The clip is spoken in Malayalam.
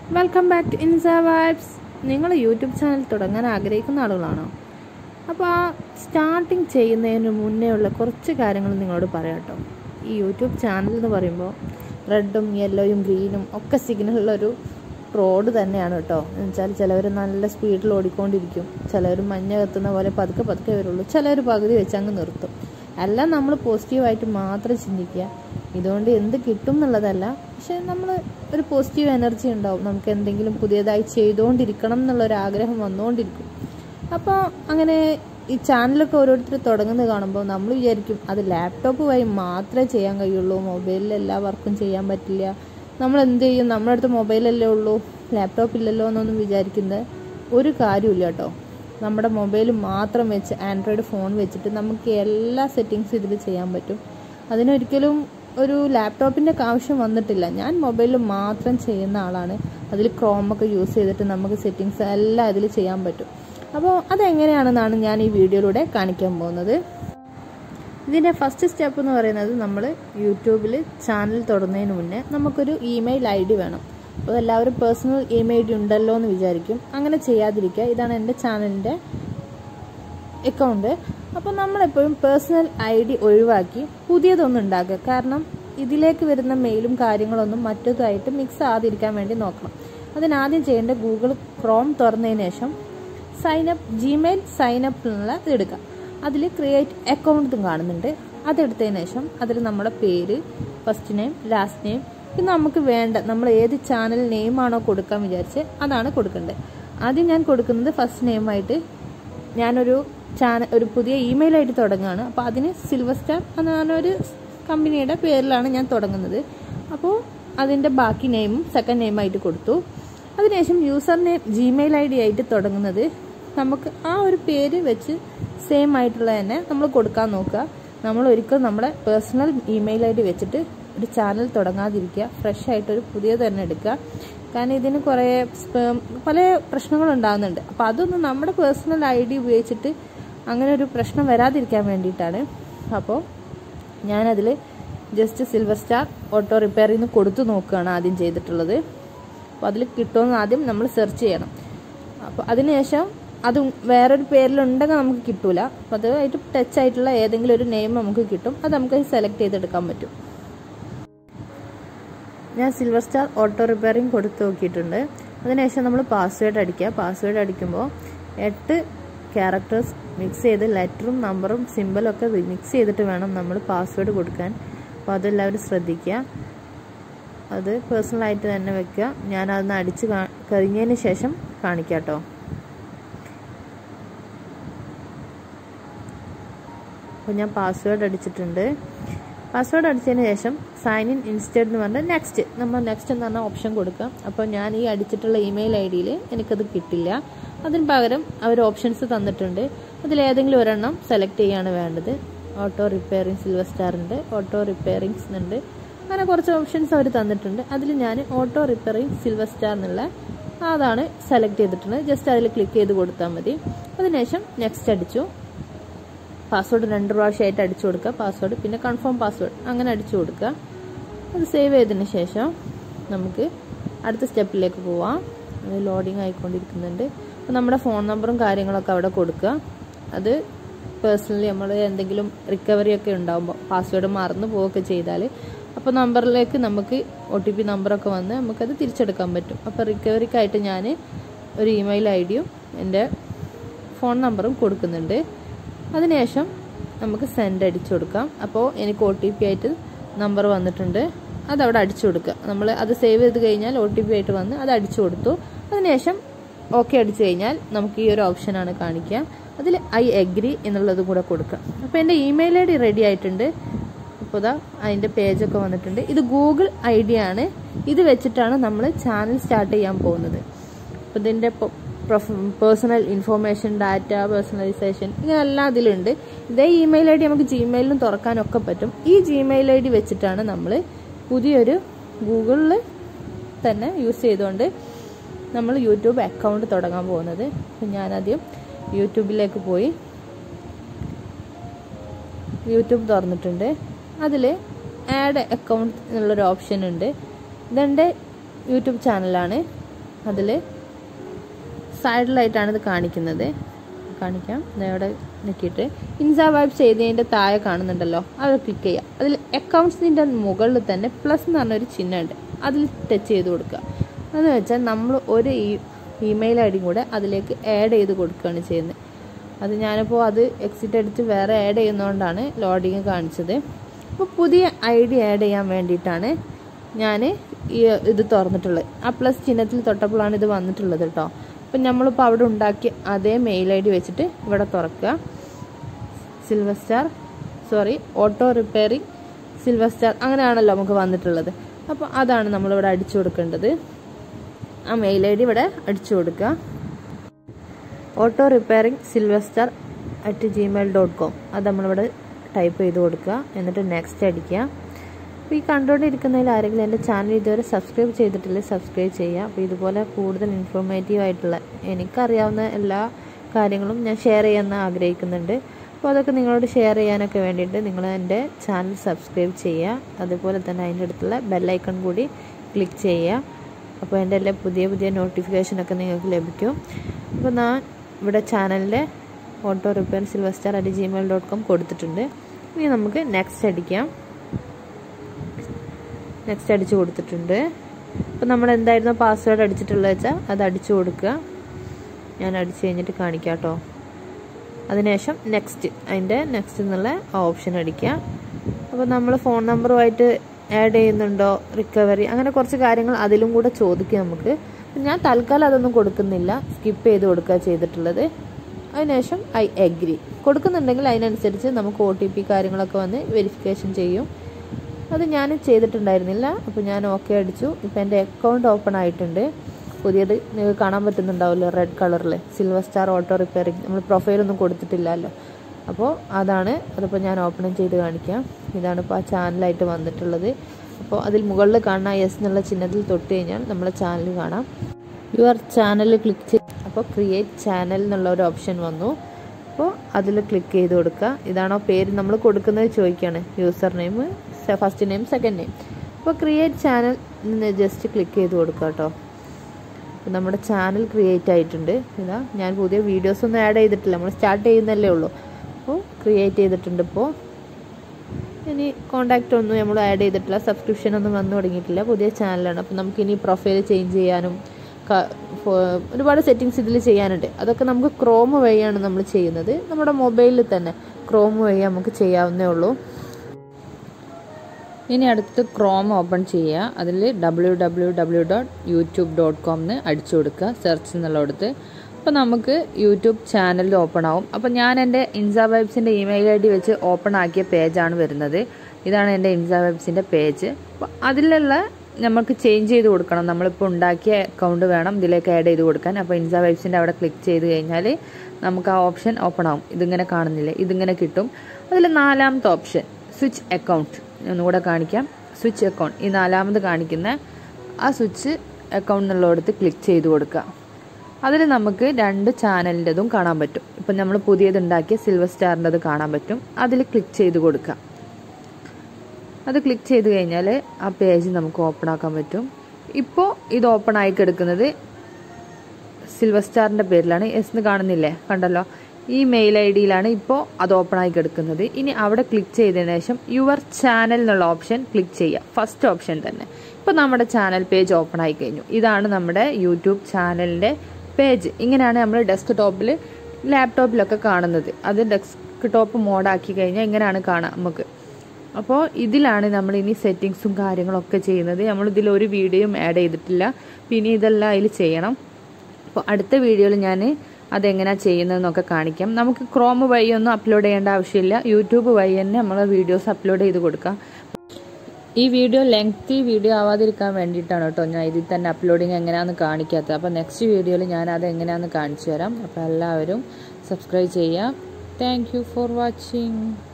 welcome back to Insa vibes നിങ്ങൾ യൂട്യൂബ് ചാനൽ തുടങ്ങാൻ ആഗ്രഹിക്കുന്ന ആളുകളാണോ അപ്പോൾ ആ സ്റ്റാർട്ടിങ് ചെയ്യുന്നതിന് മുന്നേ ഉള്ള കുറച്ച് കാര്യങ്ങൾ നിങ്ങളോട് പറയാം കേട്ടോ ഈ യൂട്യൂബ് ചാനൽ എന്ന് പറയുമ്പോൾ റെഡും യെല്ലോയും ഗ്രീനും ഒക്കെ സിഗ്നലുള്ള ഒരു റോഡ് തന്നെയാണ് കേട്ടോ എന്ന് വെച്ചാൽ ചിലവർ നല്ല സ്പീഡിൽ ഓടിക്കൊണ്ടിരിക്കും ചിലവർ മഞ്ഞ കത്തുന്ന പോലെ പതുക്കെ പതുക്കെ വരുള്ളൂ ചിലവർ പകുതി വെച്ച് അങ്ങ് നിർത്തും എല്ലാം നമ്മൾ പോസിറ്റീവായിട്ട് മാത്രം ചിന്തിക്കുക ഇതുകൊണ്ട് എന്ത് കിട്ടും എന്നുള്ളതല്ല പക്ഷെ നമ്മൾ ഒരു പോസിറ്റീവ് എനർജി ഉണ്ടാവും നമുക്ക് എന്തെങ്കിലും പുതിയതായി ചെയ്തുകൊണ്ടിരിക്കണം എന്നുള്ളൊരു ആഗ്രഹം വന്നുകൊണ്ടിരിക്കും അപ്പോൾ അങ്ങനെ ഈ ചാനലൊക്കെ ഓരോരുത്തർ തുടങ്ങുന്നത് കാണുമ്പോൾ നമ്മൾ വിചാരിക്കും അത് ലാപ്ടോപ്പ് വഴി മാത്രമേ ചെയ്യാൻ കഴിയുള്ളൂ മൊബൈലിൽ എല്ലാ വർക്കും ചെയ്യാൻ പറ്റില്ല നമ്മൾ എന്ത് ചെയ്യും നമ്മുടെ അടുത്ത് മൊബൈലല്ലേ ഉള്ളൂ ലാപ്ടോപ്പ് ഇല്ലല്ലോ എന്നൊന്നും വിചാരിക്കുന്നത് ഒരു കാര്യമില്ല കേട്ടോ നമ്മുടെ മൊബൈൽ മാത്രം വെച്ച് ആൻഡ്രോയിഡ് ഫോൺ വെച്ചിട്ട് നമുക്ക് എല്ലാ സെറ്റിങ്സും ഇതിൽ ചെയ്യാൻ പറ്റും അതിനൊരിക്കലും ഒരു ലാപ്ടോപ്പിൻ്റെ ആവശ്യം വന്നിട്ടില്ല ഞാൻ മൊബൈലിൽ മാത്രം ചെയ്യുന്ന ആളാണ് അതിൽ ക്രോമൊക്കെ യൂസ് ചെയ്തിട്ട് നമുക്ക് സെറ്റിങ്സ് എല്ലാം അതിൽ ചെയ്യാൻ പറ്റും അപ്പോൾ അതെങ്ങനെയാണെന്നാണ് ഞാൻ ഈ വീഡിയോയിലൂടെ കാണിക്കാൻ പോകുന്നത് ഇതിൻ്റെ ഫസ്റ്റ് സ്റ്റെപ്പ് എന്ന് പറയുന്നത് നമ്മൾ യൂട്യൂബിൽ ചാനൽ തുടങ്ങുന്നതിന് മുന്നേ നമുക്കൊരു ഇമെയിൽ ഐ ഡി വേണം അപ്പോൾ എല്ലാവരും പേഴ്സണൽ ഇമെയിൽ ഐ ഡി ഉണ്ടല്ലോ എന്ന് വിചാരിക്കും അങ്ങനെ ചെയ്യാതിരിക്കുക ഇതാണ് എൻ്റെ ചാനലിൻ്റെ അക്കൗണ്ട് അപ്പോൾ നമ്മളെപ്പോഴും പേഴ്സണൽ ഐ ഡി ഒഴിവാക്കി പുതിയതൊന്നും ഉണ്ടാക്കുക കാരണം ഇതിലേക്ക് വരുന്ന മെയിലും കാര്യങ്ങളൊന്നും മറ്റതുമായിട്ട് മിക്സ് ആകാതിരിക്കാൻ വേണ്ടി നോക്കണം അതിനാദ്യം ചെയ്യേണ്ട ഗൂഗിൾ ക്രോം തുറന്നതിന് ശേഷം സൈനപ്പ് ജിമെയിൽ സൈനപ്പ് എന്നുള്ള ഇത് എടുക്കുക അതിൽ ക്രിയേറ്റ് അക്കൗണ്ടും കാണുന്നുണ്ട് അതെടുത്തതിന് ശേഷം അതിൽ നമ്മുടെ പേര് ഫസ്റ്റ് നെയിം ലാസ്റ്റ് നെയിം ഇത് നമുക്ക് വേണ്ട നമ്മൾ ഏത് ചാനൽ നെയിമാണോ കൊടുക്കാൻ വിചാരിച്ച് അതാണ് കൊടുക്കേണ്ടത് ആദ്യം ഞാൻ കൊടുക്കുന്നത് ഫസ്റ്റ് നെയിമായിട്ട് ഞാനൊരു ചാനൽ ഒരു പുതിയ ഇമെയിൽ ഐ ഡി തുടങ്ങുകയാണ് അപ്പോൾ അതിന് സിൽവർ സ്റ്റാർ എന്ന് പറഞ്ഞൊരു കമ്പനിയുടെ പേരിലാണ് ഞാൻ തുടങ്ങുന്നത് അപ്പോൾ അതിൻ്റെ ബാക്കി നെയിമും സെക്കൻഡ് നെയിമായിട്ട് കൊടുത്തു അതിനുശേഷം user name Gmail I D ആയിട്ട് തുടങ്ങുന്നത് നമുക്ക് ആ ഒരു പേര് വെച്ച് സെയിം ആയിട്ടുള്ള തന്നെ നമ്മൾ കൊടുക്കാൻ നോക്കുക നമ്മൾ ഒരിക്കലും നമ്മുടെ പേഴ്സണൽ ഇമെയിൽ ഐ ഡി വെച്ചിട്ട് ഒരു ചാനൽ തുടങ്ങാതിരിക്കുക ഫ്രഷ് ആയിട്ടൊരു പുതിയത് തന്നെ എടുക്കുക കാരണം ഇതിന് കുറേ പല പ്രശ്നങ്ങളുണ്ടാകുന്നുണ്ട് അപ്പോൾ അതൊന്നും നമ്മുടെ പേഴ്സണൽ ഐ ഡി ഉപയോഗിച്ചിട്ട് അങ്ങനെ ഒരു പ്രശ്നം വരാതിരിക്കാൻ വേണ്ടിയിട്ടാണ് അപ്പോൾ ഞാനതിൽ ജസ്റ്റ് സിൽവർ സ്റ്റാർ ഓട്ടോ റിപ്പയറിൽ നിന്ന് കൊടുത്തു നോക്കുകയാണ് ആദ്യം ചെയ്തിട്ടുള്ളത് അപ്പോൾ അതിൽ കിട്ടുമെന്ന് ആദ്യം നമ്മൾ സെർച്ച് ചെയ്യണം അപ്പോൾ അതിനുശേഷം അത് വേറൊരു പേരിലുണ്ടെങ്കിൽ നമുക്ക് കിട്ടൂല അപ്പോൾ അതുമായിട്ട് ടച്ച് ആയിട്ടുള്ള ഏതെങ്കിലും ഒരു നെയിം നമുക്ക് കിട്ടും അത് നമുക്ക് സെലക്ട് ചെയ്തെടുക്കാൻ പറ്റും ഞാൻ സിൽവർ സ്റ്റാർ ഓട്ടോ റിപ്പയറിങ് കൊടുത്ത് നോക്കിയിട്ടുണ്ട് അതിനുശേഷം നമ്മൾ പാസ്വേഡ് അടിക്കുക പാസ്വേഡ് അടിക്കുമ്പോൾ എട്ട് ക്യാരക്ടേഴ്സ് മിക്സ് ചെയ്ത് ലെറ്ററും നമ്പറും സിമ്പിളും ഒക്കെ മിക്സ് ചെയ്തിട്ട് വേണം നമ്മൾ പാസ്വേഡ് കൊടുക്കാൻ അപ്പോൾ അതെല്ലാവരും ശ്രദ്ധിക്കുക അത് പേഴ്സണലായിട്ട് തന്നെ വെക്കുക ഞാൻ അതൊന്ന് അടിച്ച് കഴിഞ്ഞതിന് ശേഷം കാണിക്കാം കേട്ടോ അപ്പോൾ ഞാൻ പാസ്വേഡ് അടിച്ചിട്ടുണ്ട് പാസ്വേഡ് അടിച്ചതിന് ശേഷം സൈൻ ഇൻ ഇൻസ്റ്റഡ് എന്ന് പറഞ്ഞാൽ നെക്സ്റ്റ് നമ്മൾ നെക്സ്റ്റ് എന്ന് പറഞ്ഞ ഓപ്ഷൻ കൊടുക്കാം അപ്പോൾ ഞാൻ ഈ അടിച്ചിട്ടുള്ള ഇമെയിൽ ഐ ഡിയിൽ എനിക്കത് കിട്ടില്ല അതിന് പകരം അവർ ഓപ്ഷൻസ് തന്നിട്ടുണ്ട് അതിലേതെങ്കിലും ഒരെണ്ണം സെലക്ട് ചെയ്യാണ് വേണ്ടത് ഓട്ടോ റിപ്പയറിംഗ് സിൽവർ സ്റ്റാർ ഉണ്ട് ഓട്ടോ റിപ്പയറിങ്സ് ഉണ്ട് അങ്ങനെ കുറച്ച് ഓപ്ഷൻസ് അവർ തന്നിട്ടുണ്ട് അതിൽ ഞാൻ ഓട്ടോ റിപ്പയറിംഗ് സിൽവർ സ്റ്റാർ എന്നുള്ള അതാണ് സെലക്ട് ചെയ്തിട്ടുള്ളത് ജസ്റ്റ് അതിൽ ക്ലിക്ക് ചെയ്ത് കൊടുത്താൽ മതി അതിനുശേഷം നെക്സ്റ്റ് അടിച്ചു പാസ്വേഡ് രണ്ട് പ്രാവശ്യമായിട്ട് അടിച്ചു കൊടുക്കുക പാസ്വേഡ് പിന്നെ കൺഫേം പാസ്വേഡ് അങ്ങനെ അടിച്ചു കൊടുക്കുക അത് സേവ് ചെയ്തതിന് ശേഷം നമുക്ക് അടുത്ത സ്റ്റെപ്പിലേക്ക് പോവാം അത് ലോഡിങ് ആയിക്കൊണ്ടിരിക്കുന്നുണ്ട് അപ്പോൾ നമ്മുടെ ഫോൺ നമ്പറും കാര്യങ്ങളൊക്കെ അവിടെ കൊടുക്കുക അത് പേഴ്സണലി നമ്മൾ എന്തെങ്കിലും റിക്കവറി ഒക്കെ ഉണ്ടാകുമ്പോൾ പാസ്വേഡ് മറന്നു പോവുകയൊക്കെ ചെയ്താൽ അപ്പോൾ നമ്പറിലേക്ക് നമുക്ക് ഒ ടി പി നമ്പറൊക്കെ വന്ന് നമുക്കത് തിരിച്ചെടുക്കാൻ പറ്റും അപ്പോൾ റിക്കവറിക്കായിട്ട് ഞാൻ ഒരു ഇമെയിൽ ഐ ഡിയും എൻ്റെ ഫോൺ നമ്പറും കൊടുക്കുന്നുണ്ട് അതിനുശേഷം നമുക്ക് സെൻഡ് അടിച്ചു കൊടുക്കാം അപ്പോൾ എനിക്ക് ഒ ടി പി ആയിട്ട് നമ്പർ വന്നിട്ടുണ്ട് അതവിടെ അടിച്ചു കൊടുക്കുക നമ്മൾ അത് സേവ് ചെയ്ത് കഴിഞ്ഞാൽ ഒ ടി പി ആയിട്ട് വന്ന് അത് അടിച്ചു കൊടുത്തു അതിനുശേഷം ഓക്കെ അടിച്ചു കഴിഞ്ഞാൽ നമുക്ക് ഈ ഒരു ഓപ്ഷനാണ് കാണിക്കുക അതിൽ ഐ എഗ്രി എന്നുള്ളതും കൂടെ കൊടുക്കുക അപ്പോൾ എൻ്റെ ഇമെയിൽ ഐ ഡി റെഡി ആയിട്ടുണ്ട് അപ്പോൾ ഇതാ അതിൻ്റെ പേജൊക്കെ വന്നിട്ടുണ്ട് ഇത് ഗൂഗിൾ ഐ ഡി ആണ് ഇത് വെച്ചിട്ടാണ് നമ്മൾ ചാനൽ സ്റ്റാർട്ട് ചെയ്യാൻ പോകുന്നത് അപ്പോൾ ഇതിൻ്റെ പേഴ്സണൽ ഇൻഫോർമേഷൻ ഡാറ്റ പേഴ്സണലൈസേഷൻ ഇങ്ങനെല്ലാം അതിലുണ്ട് ഇതേ ഇമെയിൽ ഐ ഡി നമുക്ക് ജിമെയിലും തുറക്കാനൊക്കെ പറ്റും ഈ ജിമെയിൽ ഐ ഡി വെച്ചിട്ടാണ് നമ്മൾ പുതിയൊരു ഗൂഗിളിൽ തന്നെ യൂസ് ചെയ്തുകൊണ്ട് നമ്മൾ യൂട്യൂബ് അക്കൗണ്ട് തുടങ്ങാൻ പോകുന്നത് ഞാനാദ്യം യൂട്യൂബിലേക്ക് പോയി യൂട്യൂബ് തുറന്നിട്ടുണ്ട് അതിൽ ആഡ് അക്കൗണ്ട് എന്നുള്ളൊരു ഓപ്ഷൻ ഉണ്ട് ഇതെൻ്റെ യൂട്യൂബ് ചാനലാണ് അതിൽ സൈഡിലായിട്ടാണ് ഇത് കാണിക്കുന്നത് കാണിക്കാം ഇവിടെ നോക്കിയിട്ട് ഇൻസാ വൈബ് ചെയ്തതിൻ്റെ താഴെ കാണുന്നുണ്ടല്ലോ അത് ക്ലിക്ക് ചെയ്യുക അതിൽ അക്കൗണ്ട്സിൻ്റെ മുകളിൽ തന്നെ പ്ലസ് എന്ന് പറഞ്ഞൊരു ചിഹ്നമുണ്ട് അതിൽ ടച്ച് ചെയ്ത് കൊടുക്കുക എന്ന് വെച്ചാൽ നമ്മൾ ഒരു ഇമെയിൽ ഐ ഡിയും കൂടെ അതിലേക്ക് ആഡ് ചെയ്ത് കൊടുക്കുകയാണ് ചെയ്യുന്നത് അത് ഞാനിപ്പോൾ അത് എക്സിറ്റ് അടിച്ച് വേറെ ആഡ് ചെയ്യുന്നതുകൊണ്ടാണ് ലോഡിങ് കാണിച്ചത് അപ്പോൾ പുതിയ ഐ ഡി ആഡ് ചെയ്യാൻ വേണ്ടിയിട്ടാണ് ഞാൻ ഈ ഇത് തുറന്നിട്ടുള്ളത് ആ പ്ലസ് ചിഹ്നത്തിൽ തൊട്ടപ്പോഴാണ് ഇത് വന്നിട്ടുള്ളത് കേട്ടോ അപ്പം നമ്മളിപ്പോൾ അവിടെ ഉണ്ടാക്കിയ അതേ മെയിൽ ഐ ഡി വെച്ചിട്ട് ഇവിടെ തുറക്കുക silver star sorry auto repairing silver star അങ്ങനെയാണല്ലോ നമുക്ക് വന്നിട്ടുള്ളത് അപ്പോൾ അതാണ് നമ്മളിവിടെ അടിച്ചു കൊടുക്കേണ്ടത് ആ മെയിൽ ഐ ഡി ഇവിടെ അടിച്ചു കൊടുക്കുക auto repairing silver star at Gmail dot com അത് നമ്മളിവിടെ ടൈപ്പ് ചെയ്ത് കൊടുക്കുക എന്നിട്ട് നെക്സ്റ്റ് അടിക്കുക അപ്പോൾ ഈ കണ്ടുകൊണ്ടിരിക്കുന്നതിൽ ആരെങ്കിലും എൻ്റെ ചാനൽ ഇതുവരെ സബ്സ്ക്രൈബ് ചെയ്തിട്ടില്ല സബ്സ്ക്രൈബ് ചെയ്യുക അപ്പോൾ ഇതുപോലെ കൂടുതൽ ഇൻഫോർമേറ്റീവ് ആയിട്ടുള്ള എനിക്കറിയാവുന്ന എല്ലാ കാര്യങ്ങളും ഞാൻ ഷെയർ ചെയ്യാൻ ആഗ്രഹിക്കുന്നുണ്ട് അപ്പോൾ അതൊക്കെ നിങ്ങളോട് ഷെയർ ചെയ്യാനൊക്കെ വേണ്ടിയിട്ട് നിങ്ങൾ എൻ്റെ ചാനൽ സബ്സ്ക്രൈബ് ചെയ്യുക അതുപോലെ തന്നെ അതിൻ്റെ അടുത്തുള്ള ബെല്ലൈക്കൺ കൂടി ക്ലിക്ക് ചെയ്യുക അപ്പോൾ എൻ്റെ എല്ലാ പുതിയ പുതിയ നോട്ടിഫിക്കേഷനൊക്കെ നിങ്ങൾക്ക് ലഭിക്കും അപ്പോൾ ഞാൻ ഇവിടെ ചാനലിൻ്റെ auto repair silver star at Gmail dot com കൊടുത്തിട്ടുണ്ട് ഇനി നമുക്ക് നെക്സ്റ്റ് അടിക്കാം നെക്സ്റ്റ് അടിച്ചു കൊടുത്തിട്ടുണ്ട് അപ്പോൾ നമ്മൾ എന്തായിരുന്നു പാസ്വേഡ് അടിച്ചിട്ടുള്ളത് വെച്ചാൽ അത് അടിച്ചു കൊടുക്കുക ഞാൻ അടിച്ചു കഴിഞ്ഞിട്ട് കാണിക്കാം കേട്ടോ അതിനുശേഷം നെക്സ്റ്റ് അതിൻ്റെ നെക്സ്റ്റ് എന്നുള്ള ഓപ്ഷൻ അടിക്കുക അപ്പോൾ നമ്മൾ ഫോൺ നമ്പറുമായിട്ട് ആഡ് ചെയ്യുന്നുണ്ടോ റിക്കവറി അങ്ങനെ കുറച്ച് കാര്യങ്ങൾ അതിലും കൂടെ ചോദിക്കുക നമുക്ക് ഞാൻ തൽക്കാലം അതൊന്നും കൊടുക്കുന്നില്ല സ്കിപ്പ് ചെയ്ത് കൊടുക്കുക ചെയ്തിട്ടുള്ളത് അതിനുശേഷം ഐ അഗ്രി കൊടുക്കുന്നുണ്ടെങ്കിൽ അതിനനുസരിച്ച് നമുക്ക് ഒ ടി പി കാര്യങ്ങളൊക്കെ വന്ന് വെരിഫിക്കേഷൻ ചെയ്യും അത് ഞാൻ ചെയ്തിട്ടുണ്ടായിരുന്നില്ല അപ്പോൾ ഞാൻ ഓക്കെ അടിച്ചു ഇപ്പോൾ എൻ്റെ അക്കൗണ്ട് ഓപ്പൺ ആയിട്ടുണ്ട് പുതിയത് നിങ്ങൾക്ക് കാണാൻ പറ്റുന്നുണ്ടാവില്ല റെഡ് കളറിൽ സിൽവർ സ്റ്റാർ ഓട്ടോ റിപ്പയറിംഗ് നമ്മൾ പ്രൊഫൈലൊന്നും കൊടുത്തിട്ടില്ലല്ലോ അപ്പോൾ അതാണ് അതിപ്പോൾ ഞാൻ ഓപ്പൺ ചെയ്ത് കാണിക്കാം ഇതാണ് ഇപ്പോൾ ആ ചാനലായിട്ട് വന്നിട്ടുള്ളത് അപ്പോൾ അതിൽ മുകളിൽ കാണുന്ന എസ് എന്നുള്ള ചിഹ്നത്തിൽ തൊട്ട് കഴിഞ്ഞാൽ നമ്മളെ ചാനൽ കാണാം യുവർ ചാനൽ ക്ലിക്ക് ചെയ്ത് അപ്പോൾ ക്രിയേറ്റ് ചാനൽ എന്നുള്ള ഒരു ഓപ്ഷൻ വന്നു അപ്പോൾ അതിൽ ക്ലിക്ക് ചെയ്ത് കൊടുക്കുക ഇതാണോ പേര് നമ്മൾ കൊടുക്കുന്നത് ചോദിക്കുകയാണ് user name first name second name അപ്പോൾ ക്രിയേറ്റ് ചാനൽ ജസ്റ്റ് ക്ലിക്ക് ചെയ്ത് കൊടുക്കുക കേട്ടോ അപ്പോൾ നമ്മുടെ ചാനൽ ക്രിയേറ്റ് ആയിട്ടുണ്ട് ഇതാ ഞാൻ പുതിയ വീഡിയോസ് ഒന്നും ആഡ് ചെയ്തിട്ടില്ല നമ്മൾ സ്റ്റാർട്ട് ചെയ്യുന്നല്ലേ ഉള്ളൂ അപ്പോൾ ക്രിയേറ്റ് ചെയ്തിട്ടുണ്ട് ഇപ്പോൾ ഇനി കോണ്ടാക്റ്റ് ഒന്നും നമ്മൾ ആഡ് ചെയ്തിട്ടില്ല സബ്സ്ക്രിപ്ഷൻ ഒന്നും വന്നു തുടങ്ങിയിട്ടില്ല പുതിയ ചാനലാണ് അപ്പോൾ നമുക്ക് ഇനി പ്രൊഫൈൽ ചേഞ്ച് ചെയ്യാനും ഒരുപാട് സെറ്റിങ്സ് ഇതിൽ ചെയ്യാനുണ്ട് അതൊക്കെ നമുക്ക് ക്രോം വഴിയാണ് നമ്മൾ ചെയ്യുന്നത് നമ്മുടെ മൊബൈലിൽ തന്നെ ക്രോം വഴി നമുക്ക് ചെയ്യാവുന്നേ ഉള്ളൂ ഇനി അടുത്ത് ക്രോം ഓപ്പൺ ചെയ്യുക അതിൽ W W W dot YouTube dot com എന്ന് അടിച്ചു കൊടുക്കുക സെർച്ച് എന്നുള്ളിടത്ത് അപ്പോൾ നമുക്ക് യൂട്യൂബ് ചാനൽ ഓപ്പൺ ആവും അപ്പോൾ ഞാൻ എൻ്റെ ഇൻസാ വൈബ്സിൻ്റെ ഇമെയിൽ ഐ ഡി വെച്ച് ഓപ്പൺ ആക്കിയ പേജാണ് വരുന്നത് ഇതാണ് എൻ്റെ ഇൻസാ വൈബ്സിൻ്റെ പേജ് അപ്പോൾ അതിലുള്ള നമുക്ക് ചേഞ്ച് ചെയ്ത് കൊടുക്കണം നമ്മളിപ്പോൾ ഉണ്ടാക്കിയ അക്കൗണ്ട് വേണം ഇതിലേക്ക് ആഡ് ചെയ്ത് കൊടുക്കാൻ അപ്പോൾ ഇൻസാ വൈബ്സിൻ്റെ അവിടെ ക്ലിക്ക് ചെയ്ത് കഴിഞ്ഞാൽ നമുക്ക് ആ ഓപ്ഷൻ ഓപ്പൺ ആവും ഇതിങ്ങനെ കാണുന്നില്ലേ ഇതിങ്ങനെ കിട്ടും അതിൽ നാലാമത്തെ ഓപ്ഷൻ സ്വിച്ച് അക്കൗണ്ട് ഒന്നുകൂടെ കാണിക്കാം സ്വിച്ച് അക്കൗണ്ട് ഈ നാലാമത് കാണിക്കുന്ന ആ സ്വിച്ച് അക്കൗണ്ട് എന്നുള്ളിടത്ത് ക്ലിക്ക് ചെയ്ത് കൊടുക്കുക അതിൽ നമുക്ക് രണ്ട് ചാനലിൻ്റെതും കാണാൻ പറ്റും ഇപ്പം നമ്മൾ പുതിയതുണ്ടാക്കിയ സിൽവർ സ്റ്റാറിൻ്റെത് കാണാൻ പറ്റും അതിൽ ക്ലിക്ക് ചെയ്ത് കൊടുക്കുക അത് ക്ലിക്ക് ചെയ്ത് കഴിഞ്ഞാൽ ആ പേജ് നമുക്ക് ഓപ്പൺ ആക്കാൻ പറ്റും ഇപ്പോൾ ഇത് ഓപ്പൺ ആയി കിടക്കുന്നത് സിൽവർ സ്റ്റാറിൻ്റെ പേരിലാണ് എസ് എന്ന് കാണുന്നില്ലേ കണ്ടല്ലോ ഈ മെയിൽ ഐ ഡിയിലാണ് ഇപ്പോൾ അത് ഓപ്പൺ ആയി കിടക്കുന്നത് ഇനി അവിടെ ക്ലിക്ക് ചെയ്തതിന് ശേഷം യുവർ ചാനൽ എന്നുള്ള ഓപ്ഷൻ ക്ലിക്ക് ചെയ്യുക ഫസ്റ്റ് ഓപ്ഷൻ തന്നെ ഇപ്പോൾ നമ്മുടെ ചാനൽ പേജ് ഓപ്പൺ ആയി കഴിഞ്ഞു ഇതാണ് നമ്മുടെ യൂട്യൂബ് ചാനലിൻ്റെ പേജ് ഇങ്ങനെയാണ് നമ്മൾ ഡെസ്ക്ടോപ്പിൽ ലാപ്ടോപ്പിലൊക്കെ കാണുന്നത് അത് ഡെസ്ക്ടോപ്പ് മോഡാക്കി കഴിഞ്ഞാൽ ഇങ്ങനെയാണ് കാണാം നമുക്ക് അപ്പോൾ ഇതിലാണ് നമ്മൾ ഇനി സെറ്റിങ്സും കാര്യങ്ങളൊക്കെ ചെയ്യുന്നത് നമ്മൾ ഇതിൽ ഒരു വീഡിയോയും ആഡ് ചെയ്തിട്ടില്ല പിന്നെ ഇതെല്ലാം അതിൽ ചെയ്യണം അപ്പോൾ അടുത്ത വീഡിയോയിൽ ഞാൻ അതെങ്ങനെയാണ് ചെയ്യുന്നതെന്നൊക്കെ കാണിക്കാം നമുക്ക് ക്രോം വഴിയൊന്നും അപ്ലോഡ് ചെയ്യേണ്ട ആവശ്യമില്ല യൂട്യൂബ് വഴി തന്നെ നമ്മൾ വീഡിയോസ് അപ്ലോഡ് ചെയ്ത് കൊടുക്കാം ഈ വീഡിയോ ലെങ്തി വീഡിയോ ആവാതിരിക്കാൻ വേണ്ടിയിട്ടാണ് കേട്ടോ ഞാൻ ഇതിൽ തന്നെ അപ്ലോഡിങ് എങ്ങനെയാണെന്ന് കാണിക്കാത്തത് അപ്പോൾ നെക്സ്റ്റ് വീഡിയോയിൽ ഞാൻ അത് എങ്ങനെയാണെന്ന് കാണിച്ചു തരാം അപ്പോൾ എല്ലാവരും സബ്സ്ക്രൈബ് ചെയ്യാം താങ്ക് ഫോർ വാച്ചിങ്